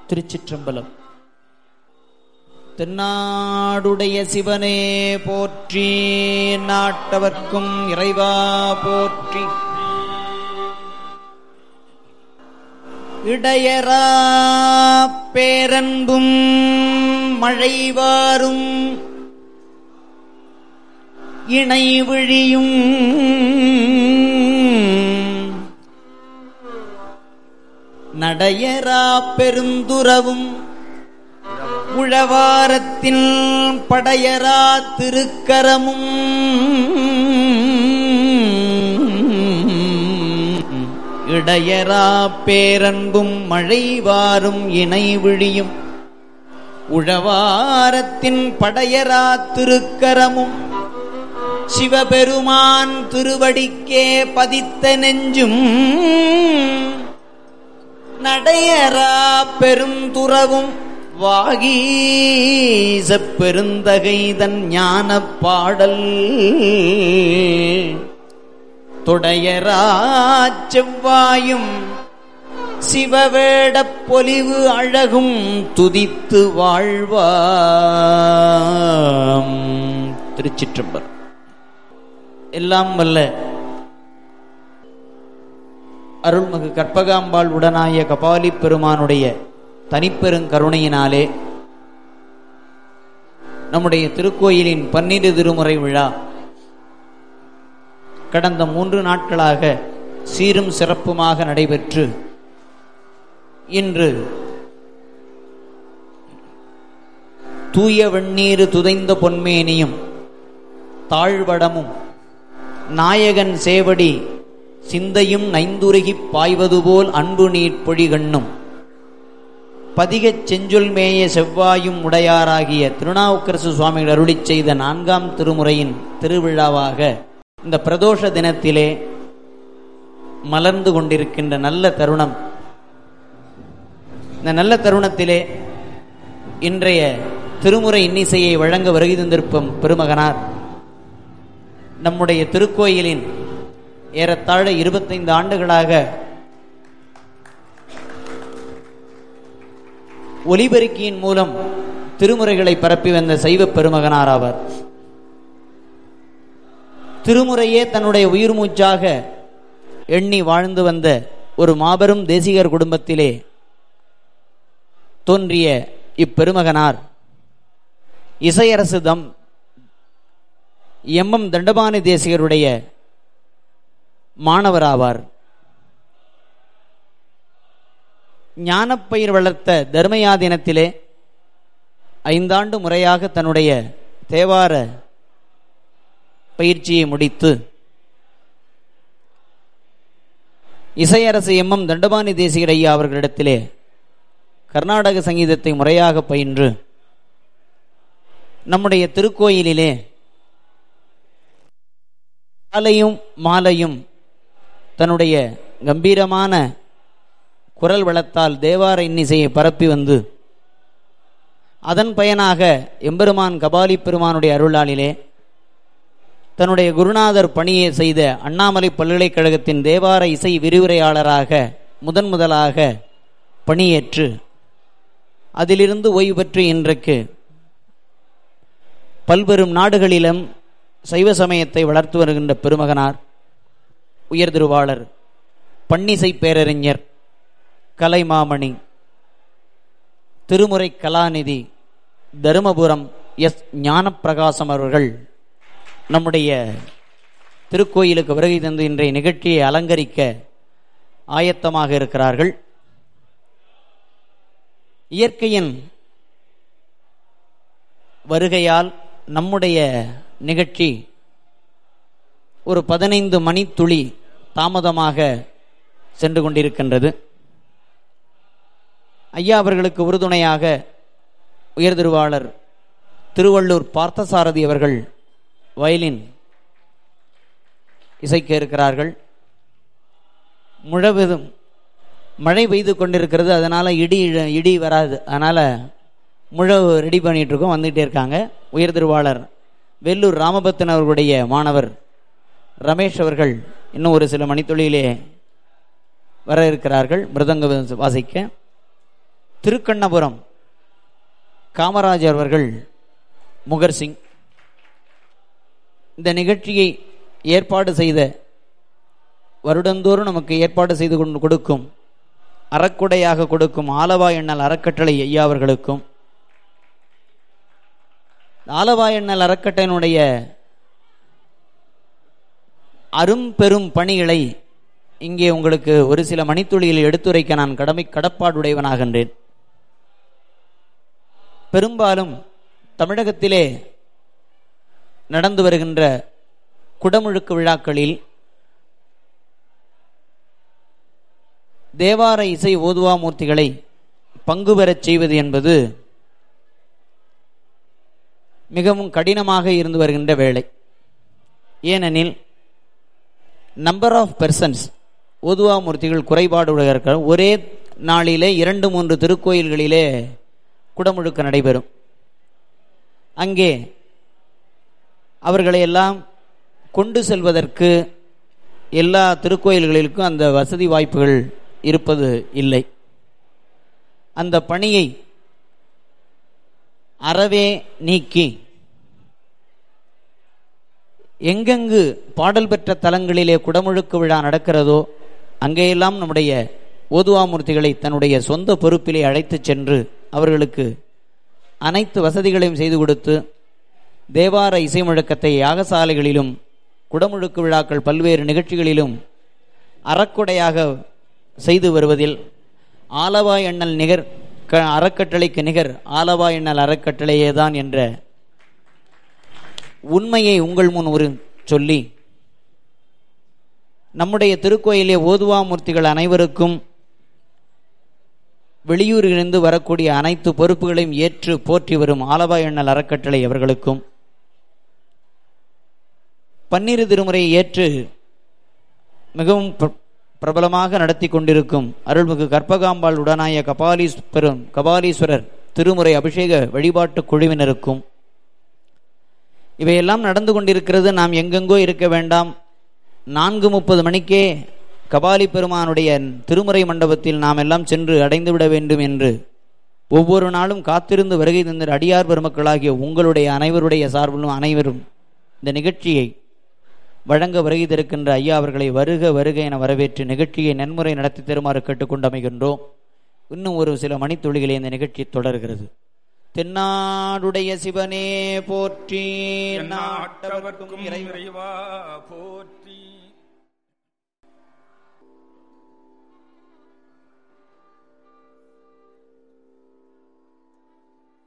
திருச்சிற்றம்பலம் தென்னாடுடைய சிவனே போற்றி நாட்டவர்க்கும் இறைவா போற்றி இடையரா பேரன்பும் மழைவாரும் இணை விழியும் நடையரா பெருந்துறவும் உழவாரத்தில் படையரா திருக்கரமும் இடையரா பேரன்பும் மழைவாரும் இணை விழியும் உழவாரத்தின் படையரா திருக்கரமும் சிவபெருமான் திருவடிக்கே பதித்த நெஞ்சும் நடையரா பெருந்துறவும் வாகீச பெருந்தகை தன் ஞான பாடல் தொடையரா செவ்வாயும் சிவவேடப் பொலிவு அழகும் துதித்து வாழ்வாம் திருச்சிற்றம்பர் எல்லாம் வல்ல அருள்மிகு கற்பகாம்பாள் உடனாய கபாலி பெருமானுடைய தனிப்பெருங்கருணையினாலே நம்முடைய திருக்கோயிலின் பன்னிரு திருமுறை விழா கடந்த மூன்று நாட்களாக சீரும் சிறப்புமாக நடைபெற்று இன்று தூய வெண்ணீர் துதைந்த பொன்மேனியும் தாழ்வடமும் நாயகன் சேவடி சிந்தையும் நைந்துருகிப் பாய்வது போல் அன்பு நீட் பொழிகண்ணும் பதிகச் செஞ்சொல் மேய செவ்வாயும் உடையாராகிய திருநாவுக்கரசு சுவாமிகள் அருளிச் செய்த நான்காம் திருமுறையின் திருவிழாவாக இந்த பிரதோஷ தினத்திலே மலர்ந்து கொண்டிருக்கின்ற நல்ல தருணம் இந்த நல்ல தருணத்திலே இன்றைய திருமுறை இன்னிசையை வழங்க வருகை தந்திருப்பம் பெருமகனார் நம்முடைய திருக்கோயிலின் ஏறத்தாழ இருபத்தைந்து ஆண்டுகளாக ஒலிபெருக்கியின் மூலம் திருமுறைகளை பரப்பி வந்த சைவ பெருமகனார் ஆவார் திருமுறையே தன்னுடைய உயிர் மூச்சாக எண்ணி வாழ்ந்து வந்த ஒரு மாபெரும் தேசிகர் குடும்பத்திலே தோன்றிய இப்பெருமகனார் இசையரசு தம் எம் எம் தண்டபாணி தேசிகருடைய மாணவராவார் ஞானப்பயிர் வளர்த்த தர்மயாதீனத்திலே ஐந்தாண்டு முறையாக தன்னுடைய தேவார பயிற்சியை முடித்து இசையரசு எம் எம் தண்டபாணி தேசிகர் ஐயா அவர்களிடத்திலே கர்நாடக சங்கீதத்தை முறையாக பயின்று நம்முடைய திருக்கோயிலிலே காலையும் மாலையும் தன்னுடைய கம்பீரமான குரல் வளத்தால் தேவார இன்னிசையை பரப்பி வந்து அதன் பயனாக எம்பெருமான் கபாலி பெருமானுடைய அருளாளிலே தன்னுடைய குருநாதர் பணியை செய்த அண்ணாமலை பல்கலைக்கழகத்தின் தேவார இசை விரிவுரையாளராக முதன் முதலாக பணியேற்று அதிலிருந்து ஓய்வு பெற்று இன்றைக்கு பல்பெரும் நாடுகளிலும் சைவ சமயத்தை வளர்த்து வருகின்ற பெருமகனார் உயர் திருவாளர் பன்னிசை பேரறிஞர் கலைமாமணி திருமுறை கலாநிதி தருமபுரம் எஸ் ஞானப்பிரகாசம் அவர்கள் நம்முடைய திருக்கோயிலுக்கு வருகை தந்து இன்றைய நிகழ்ச்சியை அலங்கரிக்க ஆயத்தமாக இருக்கிறார்கள் இயற்கையின் வருகையால் நம்முடைய நிகழ்ச்சி ஒரு பதினைந்து மணித்துளி தாமதமாக சென்று கொண்டிருக்கின்றது ஐயா அவர்களுக்கு உறுதுணையாக உயர்திருவாளர் திருவள்ளூர் பார்த்தசாரதி அவர்கள் வயலின் இசைக்க இருக்கிறார்கள் முழவதும் மழை பெய்து கொண்டிருக்கிறது அதனால் இடி இடி வராது அதனால் முழவு ரெடி பண்ணிட்டு இருக்கோம் வந்துகிட்டே இருக்காங்க உயர் திருவாளர் வெள்ளூர் ராமபத்தன் அவர்களுடைய மாணவர் ரமேஷ் அவர்கள் இன்னும் ஒரு சில மணித்துளியிலே வர இருக்கிறார்கள் மிருதங்க வாசிக்க திருக்கண்ணபுரம் காமராஜர் அவர்கள் முகர்சிங் இந்த நிகழ்ச்சியை ஏற்பாடு செய்த வருடந்தோறும் நமக்கு ஏற்பாடு செய்து கொண்டு கொடுக்கும் அறக்குடையாக கொடுக்கும் ஆலவா எண்ணல் அறக்கட்டளை ஐயா அவர்களுக்கும் ஆலவா எண்ணல் அறக்கட்டளையினுடைய அரும்பெரும் பணிகளை இங்கே உங்களுக்கு ஒரு சில மணித்துளியில் எடுத்துரைக்க நான் கடமை கடப்பாடுடையவனாகின்றேன் பெரும்பாலும் தமிழகத்திலே நடந்து வருகின்ற குடமுழுக்கு விழாக்களில் தேவார இசை ஓதுவா மூர்த்திகளை பங்கு பெறச் செய்வது என்பது மிகவும் கடினமாக இருந்து வருகின்ற வேலை ஏனெனில் நம்பர் ஆஃப் பெர்சன்ஸ் ஓதுவா மூர்த்திகள் குறைபாடு உடையவர்கள் ஒரே நாளிலே இரண்டு மூன்று திருக்கோயில்களிலே குடமுழுக்கு நடைபெறும் அங்கே அவர்களை எல்லாம் கொண்டு செல்வதற்கு எல்லா திருக்கோயில்களிலும் அந்த வசதி வாய்ப்புகள் இருப்பது இல்லை அந்த பணியை அறவே நீக்கி எங்கெங்கு பாடல் பெற்ற தலங்களிலே குடமுழுக்கு விழா நடக்கிறதோ அங்கேயெல்லாம் நம்முடைய ஓதுவாமூர்த்திகளை தன்னுடைய சொந்த பொறுப்பிலே அழைத்துச் சென்று அவர்களுக்கு அனைத்து வசதிகளையும் செய்து கொடுத்து தேவார இசை முழக்கத்தை யாகசாலைகளிலும் குடமுழுக்கு விழாக்கள் பல்வேறு நிகழ்ச்சிகளிலும் அறக்குடையாக செய்து வருவதில் ஆலவா எண்ணல் நிகர் க அறக்கட்டளைக்கு நிகர் ஆலவா எண்ணல் அறக்கட்டளையே தான் என்ற உண்மையை உங்கள் முன் ஒரு சொல்லி நம்முடைய திருக்கோயிலே ஓதுவாமூர்த்திகள் அனைவருக்கும் வெளியூரிலிருந்து வரக்கூடிய அனைத்து பொறுப்புகளையும் ஏற்று போற்றி வரும் ஆலவா எண்ணல் அறக்கட்டளை அவர்களுக்கும் பன்னிரு திருமுறை ஏற்று மிகவும் பிரபலமாக நடத்தி கொண்டிருக்கும் அருள்மிகு கற்பகாம்பாள் உடனாய கபாலீஸ்வரன் கபாலீஸ்வரர் திருமுறை அபிஷேக வழிபாட்டு குழுவினருக்கும் இவையெல்லாம் நடந்து கொண்டிருக்கிறது நாம் எங்கெங்கோ இருக்க வேண்டாம் நான்கு முப்பது மணிக்கே கபாலி பெருமானுடைய திருமுறை மண்டபத்தில் நாம் எல்லாம் சென்று அடைந்துவிட வேண்டும் என்று ஒவ்வொரு நாளும் காத்திருந்து வருகை தந்த அடியார் பெருமக்களாகிய உங்களுடைய அனைவருடைய சார்பிலும் அனைவரும் இந்த நிகழ்ச்சியை வழங்க வருகை தருக்கின்ற ஐயா அவர்களை வருக வருக என வரவேற்று நிகழ்ச்சியை நன்முறை நடத்தி தருமாறு கேட்டுக்கொண்டு அமைகின்றோம் இன்னும் ஒரு சில மணித்துளிகளே இந்த நிகழ்ச்சி தொடர்கிறது தென்னாடுடைய சிவனே போற்றி நாட்டவர்க்கும் இறைவா போற்றி